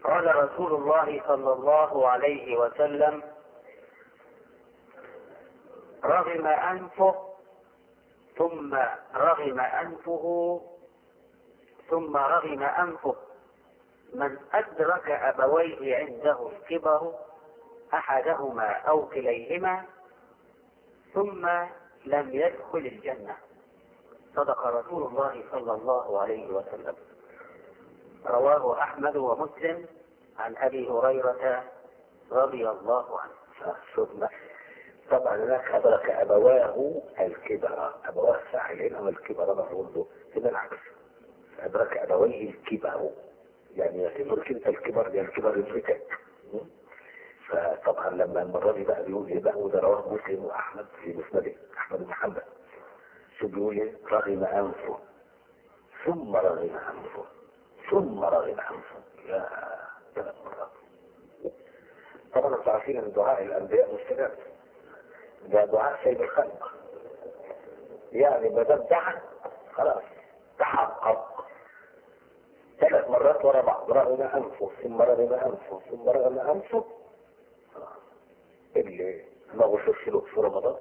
قال رسول الله صلى الله عليه وسلم رغم أنفه ثم رغم أنفه ثم رغم أنفه من أدرك أبويه عنده الكبر أحدهما أو كليهما ثم لم يدخل الجنة صدق رسول الله صلى الله عليه وسلم رواه أحمد ومسلم عن أبي هريرة رضي الله عنه ثم طبعا هناك أدرك أبواه الكبر أبواه فاعلين أو الكبر مفعول هنا العكس أدرك أبويه الكبر يعني يعتبر كلمة الكبر لأن الكبر يدركك فطبعا لما المرة دي بقى بيقول ايه بقى وده رواه مسلم وأحمد في مسنده أحمد بن حنبل شو بيقول ايه رغم أنفه ثم رغم أنفه ثم رغم أنفه يا ثلاث مرات طبعا انتوا عارفين ان دعاء الأنبياء مستجاب ده دعاء سيد الخلق يعني ما دام دعا خلاص تحقق ثلاث مرات ورا بعض رغم انفه ثم رغم انفه ثم رغم انفه اللي ما غفرش له في رمضان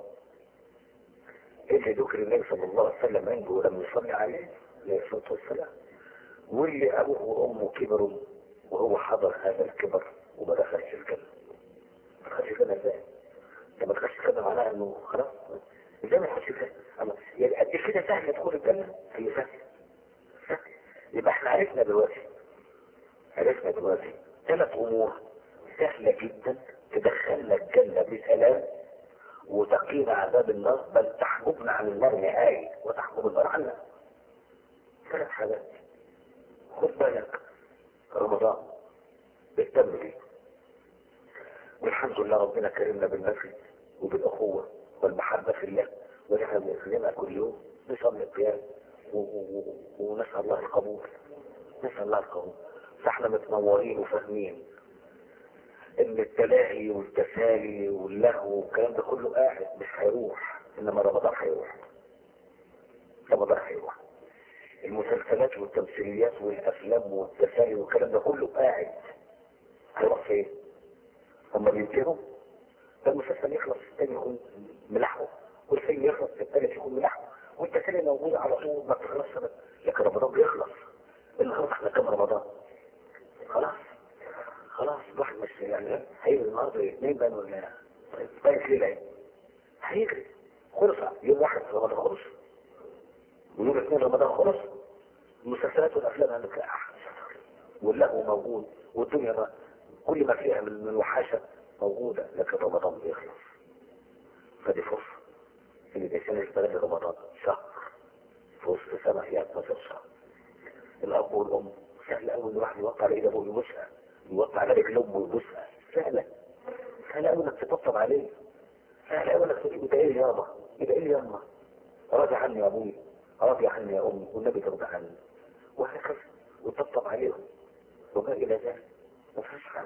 اللي ذكر النبي صلى الله عليه وسلم عنده ولم يصلي عليه عليه الصلاه والسلام واللي ابوه وامه كبروا وهو حضر هذا الكبر وما دخلش الجنه ما دخلش الجنه ازاي؟ ده ما دخلش الجنه معناها انه خلاص ازاي ما دخلش الجنه؟ أما يعني قد كده سهل دخول الجنه هي سهل سهل يبقى احنا عرفنا دلوقتي عرفنا دلوقتي ثلاث امور سهله جدا تدخلنا الجنه بسلام وتقينا عذاب النار بل تحجبنا عن النار نهائي وتحجب النار عنا ثلاث حاجات خد بالك رمضان بالتم ليه والحمد لله ربنا كرمنا بالنفي وبالأخوة والمحبة في الله ونحن بنخدمها كل يوم نصلي القيام و- و- و- ونسأل الله القبول نسأل الله القبول فاحنا متنورين وفاهمين ان التلاهي والتسالي واللهو والكلام ده كله قاعد مش هيروح انما رمضان هيروح رمضان هيروح المسلسلات والتمثيليات والافلام والتسالي والكلام ده كله قاعد هيروح فين؟ هم بينتهوا ده المسلسل يخلص الثاني يكون ملحقه والفيلم يخلص الثالث يكون ملحقه والتسالي موجوده على طول ما بتخلصش أبدا. لكن رمضان بيخلص النهارده احنا كام رمضان؟ خلاص خلاص الواحد مش يعني هيجري النهارده اثنين بقى ولا طيب ليله ايه؟ هيجري خلص يوم واحد في رمضان خلص ويوم اثنين رمضان خلص المسلسلات والافلام عندك احسن واللهو موجود والدنيا ما كل ما فيها من من وحاشه موجوده لكن رمضان بيخلص فدي فرصه ان الانسان يستغل رمضان شهر في وسط سنه فيها 12 شهر الاب والام سهل قوي ان الواحد يوقع على ايد ابوه ويبوسها يوقع على رجل امه ويبوسها سهله سهل قوي انك تطبطب عليه سهل قوي انك تقول ده ايه يابا ده ايه ياما راضي عني يا ابوي راضي عني يا امي والنبي ترضى عني وهكذا وتطبطب عليهم وما الى ذلك ما فيهاش حاجه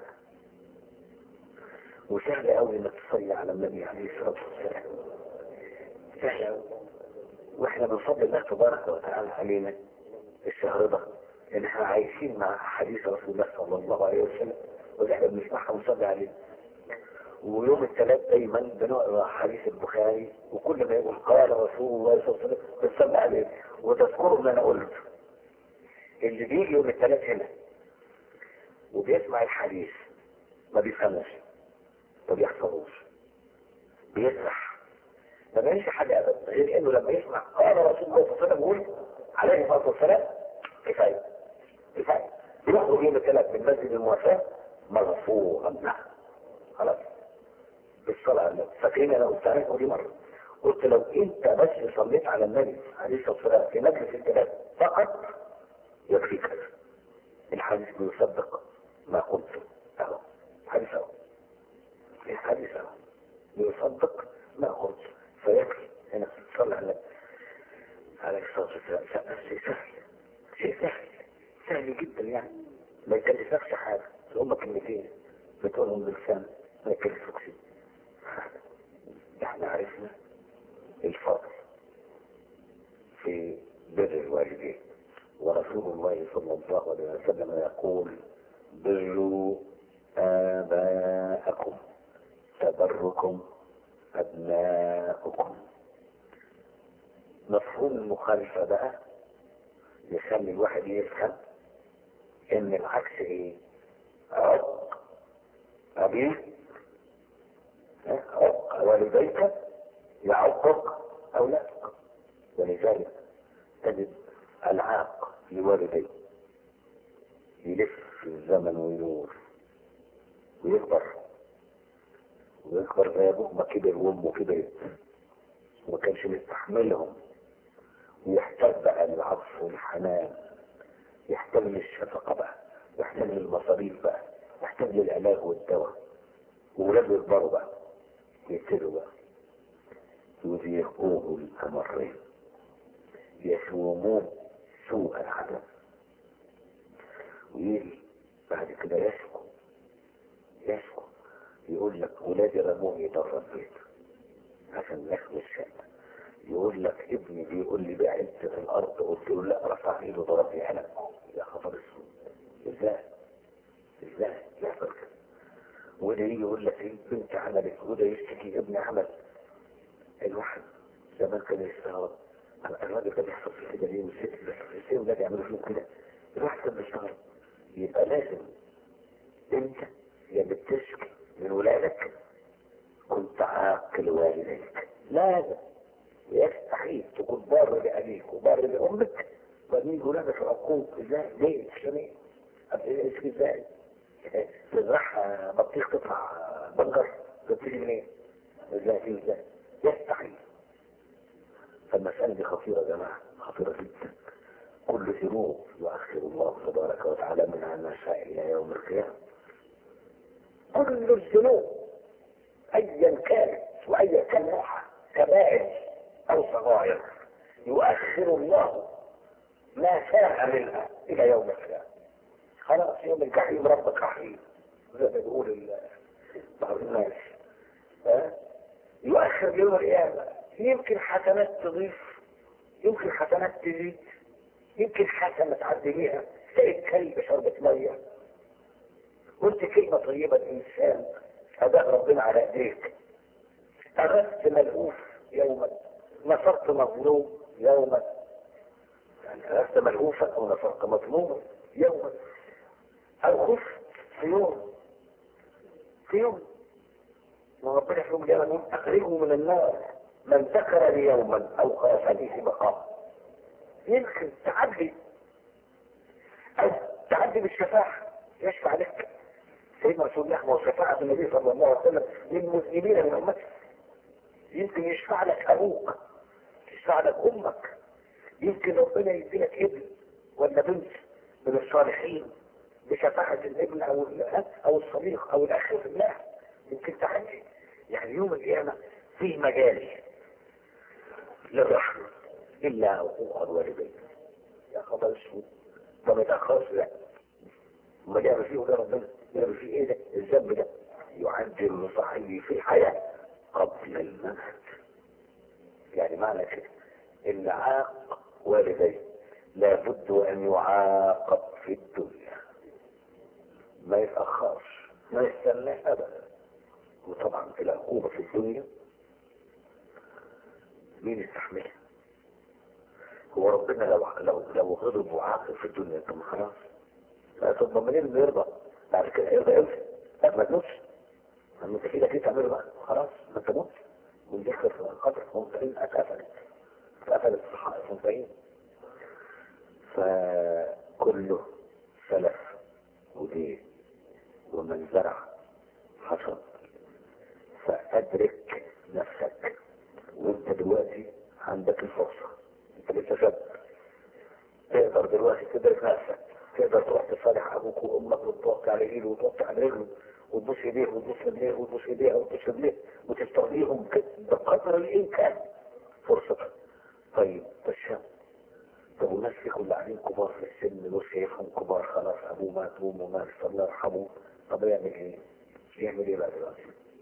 وسهل قوي انك تصلي على النبي عليه الصلاه والسلام سهل قوي واحنا بنفضل الله تبارك وتعالى علينا الشهر ده ان احنا عايشين مع حديث رسول الله صلى الله عليه وسلم واللي احنا بنسمعها ونصلي عليه ويوم الثلاث دايما بنقرا حديث البخاري وكل ما يقول قال رسول الله صلى الله عليه وسلم بنصلي عليه وتذكروا اللي انا قلته اللي بيجي يوم الثلاث هنا وبيسمع الحديث ما بيفهموش ما بيحفظوش بيسرح ما بيعملش حاجه ابدا غير انه لما يسمع قال رسول الله صلى الله عليه وسلم يقول عليه الصلاه والسلام كفايه كفايه يخرج يوم الثلاث من مسجد المواساه مرفوعا له خلاص بالصلاه على النبي فاكرين انا قلت لكم دي مره قلت لو انت بس صليت على النبي عليه الصلاه والسلام في مجلس الثلاث فقط يكفيك هذا الحديث بيصدق ما قلت اهو الحديث اهو الحديث اهو بيصدق ما قلت فيكفي انك تصلي على النبي عليه الصلاه والسلام شيء سهل شيء سهل سهل جدا يعني ما يكلفكش حاجه هم كلمتين بتقولهم بلسان ما يكلفكش احنا عرفنا الفضل في بر الوالدين ورسول الله صلى الله عليه وسلم يقول بروا آباءكم تبركم أبناءكم مفهوم المخالفة بقى يخلي الواحد يفهم ان العكس ايه عق ابيك عق والديك يعقق اولادك ولذلك تجد العاق لوالديه يلف في الزمن ويدور ويكبر ويكبر زي ابوه ما كبر وامه كبرت وما كانش مستحملهم ويحتاج بقى للعطف والحنان يحتاج للشفقة بقى يحتاج للمصاريف بقى يحتاج للعلاج والدواء وولاده يكبروا بقى يبتدوا بقى يذيقوه الأمرين يسوموه سوء العذاب ويجي بعد كده يشكو يشكو يقول لك ولادي رموني بره البيت عشان ناخد الشقة يقول لك ابني بيقول لي بعدت في الارض قلت له لا رفع ايده ضربني على يا خبر اسود ازاي ازاي يحصل كده وده يجي يقول لك ايه بنت عملت وده يشتكي ابني عمل الواحد زمان كان يستغرب الراجل ده بيحصل فيه كده ليه والست ازاي ولاد يعملوا فيهم كده الواحد كان بيستغرب يبقى لازم انت يا بتشكي من ولادك كنت عاقل والديك لازم يستحيل تكون بار لأبيك وبار لأمك وبعدين يقول لك عقوق ازاي ليه عشان ايه؟ اسم ازاي؟ تزرعها بطيخ تطلع بنجر تبتدي منين؟ ازاي في ازاي؟ يستحيل فالمسألة دي خطيرة يا جماعة خطيرة جدا كل ذنوب يؤخر الله تبارك وتعالى منها ما شاء إلى يوم القيامة كل الذنوب أيا كانت وأيا كان نوعها كبائر أو صغائر يؤخر الله ما شاء منها إلى يوم القيامة خلاص يوم الجحيم ربك رحيم زي ما بيقول بعض الناس يؤخر يوم القيامة يمكن حسنات تضيف يمكن حسنات تزيد يمكن حسنة تعدي بيها تلاقي كلب شربة مية قلت كلمة طيبة الإنسان أداء ربنا على إيديك أغثت ملهوف يوما نصرت مظلوم يوما يعني أغثت ملهوفا أو نصرت مظلوما يوما أو خفت في يوم في يوم وربنا في يوم القيامة أخرجه من النار من ذكر لي يوما أو خافني في مقام يمكن تعدي أو تعدي بالشفاعة يشفع لك سيدنا رسول الله وشفاعة النبي صلى الله عليه وسلم للمسلمين من أمته يمكن يشفع لك أبوك يشفع لك أمك يمكن ربنا يديلك ابن ولا بنت من الصالحين بشفاعة الابن أو الأب أو الصديق أو الأخ في الله يمكن تعدي يعني يوم القيامة فيه مجال للرحمة إلا عقوق الوالدين يا خبر اسود ده ما يتأخرش لا ما جاب فيه ده ربنا جاب فيه ايه ده الذنب ده يعجل لصاحبه في الحياة قبل الممات يعني معنى كده اللي عاق والديه لابد ان يعاقب في الدنيا ما يتأخرش ما يستناه ابدا وطبعا العقوبة في الدنيا مين يستحملها هو ربنا لو لو لو غضب وعاقب في الدنيا طب خلاص طب منين اللي يرضى بعد كده يرضى امتى لا ما تموتش لما انت كده كده تعمله بقى خلاص ما انت موت والذكر في القبر ممتعين اتقفلت اتقفلت الصحائف ممتعين فكله سلف ودين ومن زرع حصد فأدرك نفسك وانت دلوقتي عندك الفرصة انت لسه شاب تقدر دلوقتي تدرك نفسك تقدر تروح تصالح ابوك وامك وتوقع على ايده وتوقع على رجله وتبوس ايديه وتبوس رجليه وتبوس ايديها وتبوس رجليه وتسترضيهم بقدر الامكان فرصتك طيب الشاب طب والناس فيكم اللي قاعدين كبار في السن دول شايفهم كبار خلاص ابوه مات وامه مات الله يرحمه طب يعمل ايه؟ يعمل ايه بقى دلوقتي؟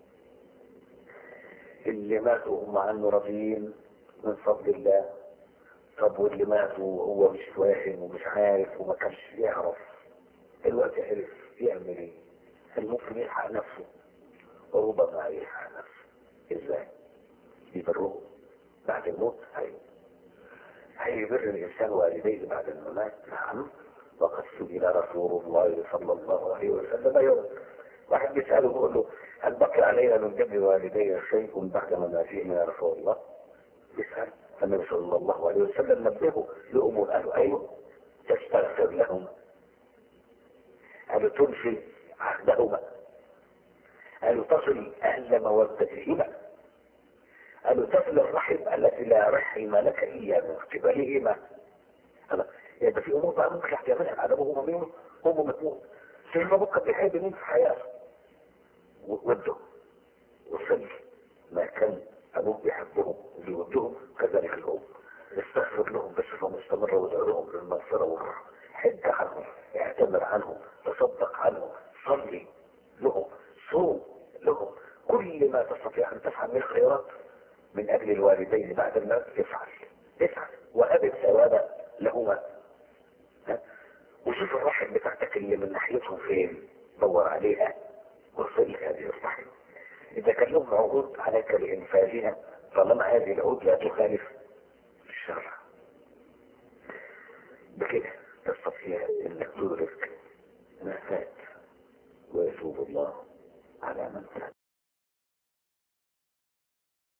اللي ماتوا هم عنه راضيين من فضل الله طب واللي ماتوا وهو مش فاهم ومش عارف وما كانش يعرف دلوقتي عرف يعمل ايه؟ هل ممكن يلحق نفسه؟ وربما يلحق نفسه ازاي؟ يبره بعد الموت ايوه هيبر الانسان والديه بعد الممات نعم وقد سئل رسول الله صلى الله عليه وسلم يوم واحد بيساله بيقول له هل بقي علينا من جنب والدي شيء بعد مماتهما يا رسول الله؟ يسال فالنبي صلى الله عليه وسلم نبهه لامور قالوا ايوه تستغفر لهم قالوا تنفي عهدهما قالوا تصل اهل مودتهما قالوا تصل الرحم التي لا رحم لك الا من قبلهما أنا يبقى في امور بقى ممكن يحتملها بعد ابوه وامه امه متموت سيدنا ابوك بيحب مين في حياته وده وصل ما كان ابوك بيحبهم وبيودهم كذلك الام استغفر لهم بصفه مستمره وادعو لهم بالمغفره والرحمه حج عنهم اعتمر عنهم تصدق عنهم صلي لهم صوم لهم كل ما تستطيع ان تفعل من الخيرات من اجل الوالدين بعد الموت افعل افعل وابد ثوابا لهما ها؟ وشوف الرحم بتاعتك اللي من ناحيتهم فين دور عليها وصل هذه الرحم اذا كان لهم عقود عليك بانفاذها طالما هذه العقود لا تخالف الشرع بكده